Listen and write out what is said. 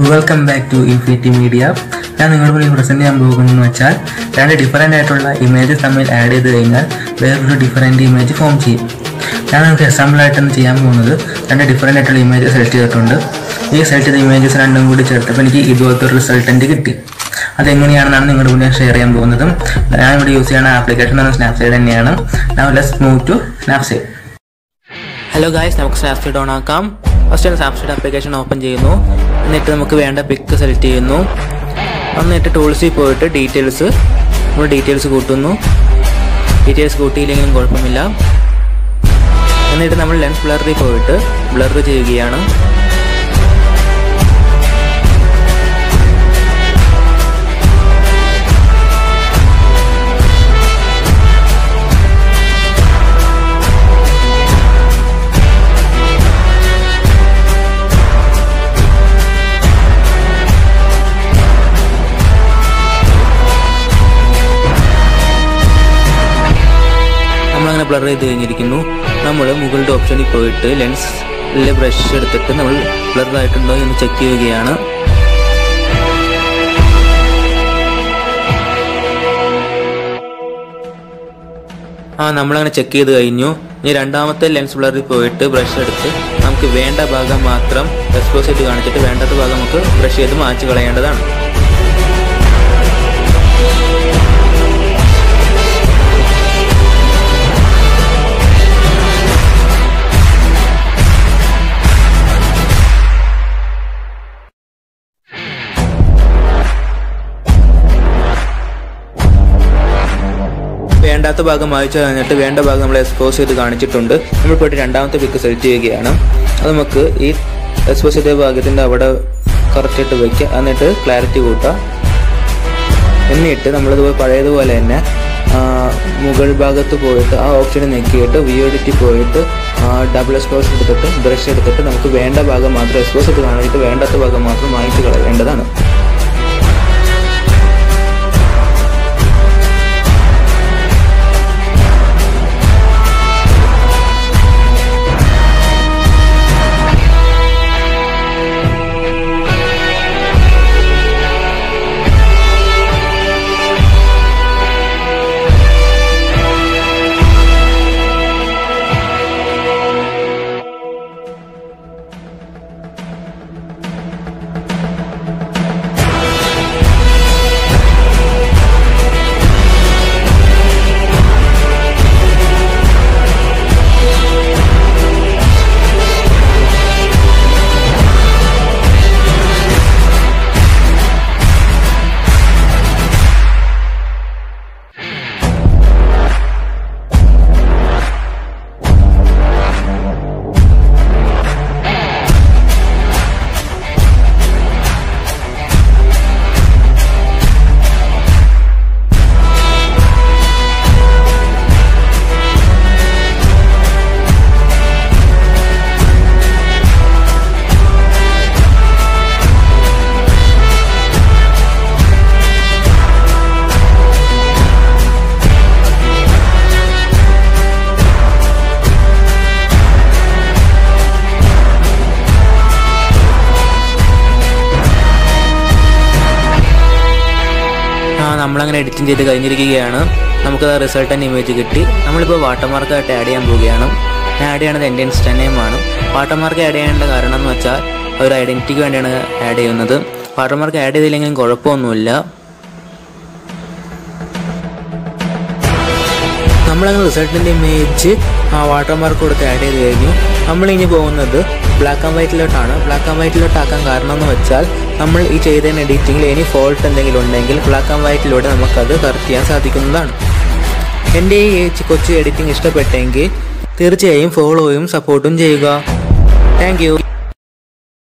welcome back to infinity media ഞാൻ നിങ്ങളുടെ മുന്നിൽ പ്രസന്റ് ചെയ്യാൻ പോകുന്നതെന്ന് വെച്ചാൽ രണ്ട് ഡിഫറൻ്റ് ആയിട്ടുള്ള ഇമേജസ് തമ്മിൽ ആഡ് ചെയ്ത് കഴിഞ്ഞാൽ വേറൊരു ഡിഫറൻറ്റ് ഇമേജ് ഫോം ചെയ്യും ഞാൻ നിങ്ങൾക്ക് എക്സാമ്പിൾ ആയിട്ടാണ് ചെയ്യാൻ പോകുന്നത് രണ്ട് ഡിഫറൻ്റ് ആയിട്ടുള്ള ഇമേജ് സെലക്ട് ചെയ്തിട്ടുണ്ട് ഈ സെലക്ട് ചെയ്ത ഇമേജസ് രണ്ടും കൂടി ചേർത്തപ്പോൾ എനിക്ക് ഇതുപോലത്തെ ഒരു റിസൾട്ടൻ്റ് കിട്ടി അതെങ്ങനെയാണെന്നാണ് നിങ്ങളുടെ മുന്നിൽ ഷെയർ ചെയ്യാൻ പോകുന്നത് ഞാൻ ഇവിടെ യൂസ് ചെയ്യുന്ന ആപ്ലിക്കേഷൻ എന്ന് സ്നാപ്സൈഡ് തന്നെയാണ് now let's move to Snapseed hello guys നമുക്ക് സ്നാപ്സീഡ് ഓൺ ആക്കാം ഫസ്റ്റ് സ്നാപ്സീഡ് ആപ്ലിക്കേഷൻ ഓപ്പൺ ചെയ്യുന്നു എന്നിട്ട് നമുക്ക് വേണ്ട പിക്ക് സെലക്ട് ചെയ്യുന്നു എന്നിട്ട് ടൂൾസിൽ പോയിട്ട് ഡീറ്റെയിൽസ് നമ്മൾ ഡീറ്റെയിൽസ് കൂട്ടുന്നു ഡീറ്റെയിൽസ് കൂട്ടിയില്ലെങ്കിലും കുഴപ്പമില്ല എന്നിട്ട് നമ്മൾ ലെൻസ് ബ്ലറിൽ പോയിട്ട് ബ്ലർ ചെയ്യുകയാണ് നമ്മളങ്ങനെ ബ്ലർ ചെയ്ത് കഴിഞ്ഞിരിക്കുന്നു നമ്മൾ മുകളുടെ ഓപ്ഷനിൽ പോയിട്ട് ലെൻസിലെ ബ്രഷ് എടുത്തിട്ട് നമ്മൾ ബ്ലർ ആയിട്ടുണ്ടോ എന്ന് ചെക്ക് ചെയ്യുകയാണ് ആ നമ്മളങ്ങനെ ചെക്ക് ചെയ്ത് കഴിഞ്ഞു ഇനി രണ്ടാമത്തെ ലെൻസ് ബ്ലറിൽ പോയിട്ട് ബ്രഷ് എടുത്ത് നമുക്ക് വേണ്ട ഭാഗം മാത്രം എക്സ്പോസ് ചെയ്ത് കാണിച്ചിട്ട് വേണ്ടാത്ത ഭാഗം നമുക്ക് ബ്രഷ് ചെയ്ത് മാച്ച് കളയേണ്ടതാണ് വേണ്ടാത്ത ഭാഗം വായിച്ചു കഴിഞ്ഞിട്ട് വേണ്ട ഭാഗം നമ്മൾ എക്സ്പോസ് ചെയ്ത് കാണിച്ചിട്ടുണ്ട് നമ്മൾ പോയിട്ട് രണ്ടാമത്തെ പിക്ക് സെലക്ട് ചെയ്യുകയാണ് അത് നമുക്ക് ഈ എക്സ്പോസ് ചെയ്ത ഭാഗത്തിൻ്റെ അവിടെ കറക്റ്റായിട്ട് വയ്ക്കുക എന്നിട്ട് ക്ലാരിറ്റി കൂട്ടുക എന്നിട്ട് നമ്മളിത് പഴയതുപോലെ തന്നെ ആ, മുകൾ ഭാഗത്ത് പോയിട്ട് ആ ഓപ്ഷനിൽ ഞെക്കിയിട്ട് വി എഡിറ്റിൽ പോയിട്ട് ഡബിൾ എക്സ്പോസ് എടുത്തിട്ട് ബ്രഷ് എടുത്തിട്ട് നമുക്ക് വേണ്ട ഭാഗം മാത്രം എക്സ്പോസ് ചെയ്ത് കാണിച്ചിട്ട് വേണ്ടാത്ത ഭാഗം മാത്രം മായ്ച്ചു കളയേണ്ടതാണ് ആ നമ്മളങ്ങനെ എഡിറ്റിംഗ് ചെയ്ത് കഴിഞ്ഞിരിക്കുകയാണ് നമുക്ക് ആ റിസൾട്ട് തന്നെ ഇമേജ് കിട്ടി നമ്മളിപ്പോൾ വാട്ടർമാർക്കായിട്ട് ആഡ് ചെയ്യാൻ പോവുകയാണ് ഞാൻ ആഡ് ചെയ്യണത് എൻ്റെ ഇൻസ്റ്റനെയിമാണ് വാട്ടർമാർക്ക് ആഡ് ചെയ്യേണ്ട കാരണം എന്ന് വെച്ചാൽ ഒരു ഐഡൻറ്റിറ്റിക്ക് വേണ്ടിയാണ് ആഡ് ചെയ്യുന്നത് വാട്ടർമാർക്ക് ആഡ് ചെയ്തില്ലെങ്കിലും കുഴപ്പമൊന്നുമില്ല നമ്മളങ്ങനെ റിസൾട്ടിൻ്റെ ഇമേജ് ആ വാട്ടർമാർക്ക് കൊടുത്ത് ആഡ് ചെയ്ത് കഴിഞ്ഞു നമ്മളിനി പോകുന്നത് ബ്ലാക്ക് ആൻഡ് വൈറ്റിലോട്ടാണ് ബ്ലാക്ക് ആൻഡ് വൈറ്റിലോട്ട് ആക്കാൻ കാരണം എന്ന് വെച്ചാൽ നമ്മൾ ഈ ചെയ്തതിന് എഡിറ്റിങ്ങിൽ ഇനി ഫോൾട്ട് എന്തെങ്കിലും ഉണ്ടെങ്കിൽ ബ്ലാക്ക് ആൻഡ് വൈറ്റിലൂടെ നമുക്കത് കറക്റ്റ് ചെയ്യാൻ സാധിക്കുന്നതാണ് എൻ്റെ ഈ കൊച്ചു എഡിറ്റിംഗ് ഇഷ്ടപ്പെട്ടെങ്കിൽ തീർച്ചയായും ഫോളോയും സപ്പോർട്ടും ചെയ്യുക താങ്ക്